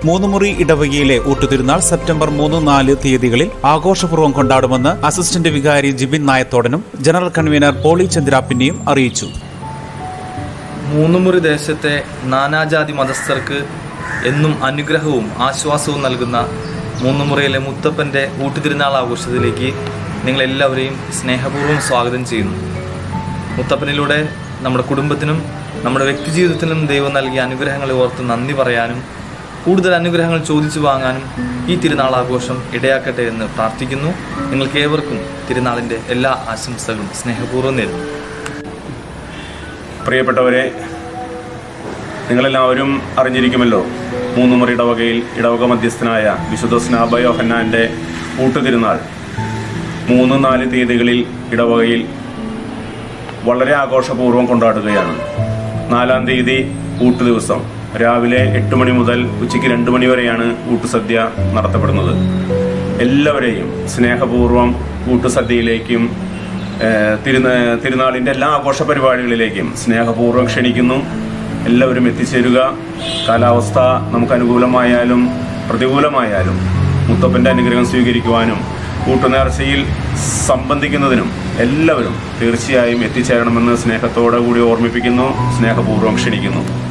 മൂന്നുമുറി ഇടവകയിലെ ഊട്ടുതിരുന്നാൾ സെപ്റ്റംബർ മൂന്ന് നാല് തീയതികളിൽ ആഘോഷപൂർവ്വം കൊണ്ടാടുമെന്ന് അസിസ്റ്റന്റ് വികാരി ജിബിൻ നായത്തോടനും ജനറൽ കൺവീനർ പോളി ചന്ദ്രാപ്പിന്നെയും അറിയിച്ചു മൂന്നുമുറി ദേശത്തെ നാനാജാതി മതസ്ഥർക്ക് എന്നും അനുഗ്രഹവും ആശ്വാസവും നൽകുന്ന മൂന്നുമുറിയിലെ മുത്തപ്പൻ്റെ ഊട്ടുതിരുന്നാൾ ആഘോഷത്തിലേക്ക് നിങ്ങളെല്ലാവരെയും സ്നേഹപൂർവ്വം സ്വാഗതം ചെയ്യുന്നു മുത്തപ്പനിലൂടെ നമ്മുടെ കുടുംബത്തിനും നമ്മുടെ വ്യക്തിജീവിതത്തിനും ദൈവം നൽകിയ അനുഗ്രഹങ്ങളെ ഓർത്ത് നന്ദി പറയാനും കൂടുതൽ അനുഗ്രഹങ്ങൾ ചോദിച്ചു വാങ്ങാനും ഈ തിരുനാൾ ആഘോഷം ഇടയാക്കട്ടെ എന്ന് പ്രാർത്ഥിക്കുന്നു നിങ്ങൾക്ക് ഏവർക്കും തിരുനാളിൻ്റെ എല്ലാ ആശംസകളും സ്നേഹപൂർവ്വം നേരുന്നു പ്രിയപ്പെട്ടവരെ നിങ്ങളെല്ലാവരും അറിഞ്ഞിരിക്കുമല്ലോ മൂന്നുമുറി ഇടവകയിൽ ഇടവക മധ്യസ്ഥനായ വിശുദ്ധ സ്നാബയോഹന്നാൻ്റെ ഊട്ടുതിരുന്നാൾ മൂന്ന് നാല് തീയതികളിൽ ഇടവകയിൽ വളരെ ആഘോഷപൂർവ്വം കൊണ്ടാടുകയാണ് നാലാം തീയതി ഊട്ടു ദിവസം രാവിലെ എട്ട് മണി മുതൽ ഉച്ചയ്ക്ക് രണ്ട് മണി വരെയാണ് ഊട്ടുസദ്യ നടത്തപ്പെടുന്നത് എല്ലാവരെയും സ്നേഹപൂർവ്വം ഊട്ടുസദ്യയിലേക്കും ഏഹ്, തിരുന തിരുനാളിൻ്റെ എല്ലാ ആഘോഷ പരിപാടികളിലേക്കും സ്നേഹപൂർവ്വം ക്ഷണിക്കുന്നു എല്ലാവരും എത്തിച്ചേരുക കാലാവസ്ഥ നമുക്ക് അനുകൂലമായാലും പ്രതികൂലമായാലും മുത്തപ്പൻ്റെ അനുഗ്രഹം സ്വീകരിക്കുവാനും കൂട്ടുനേർച്ചയിൽ സംബന്ധിക്കുന്നതിനും എല്ലാവരും തീർച്ചയായും എത്തിച്ചേരണമെന്ന് സ്നേഹത്തോടെ കൂടി ഓർമ്മിപ്പിക്കുന്നു സ്നേഹപൂർവ്വം ക്ഷണിക്കുന്നു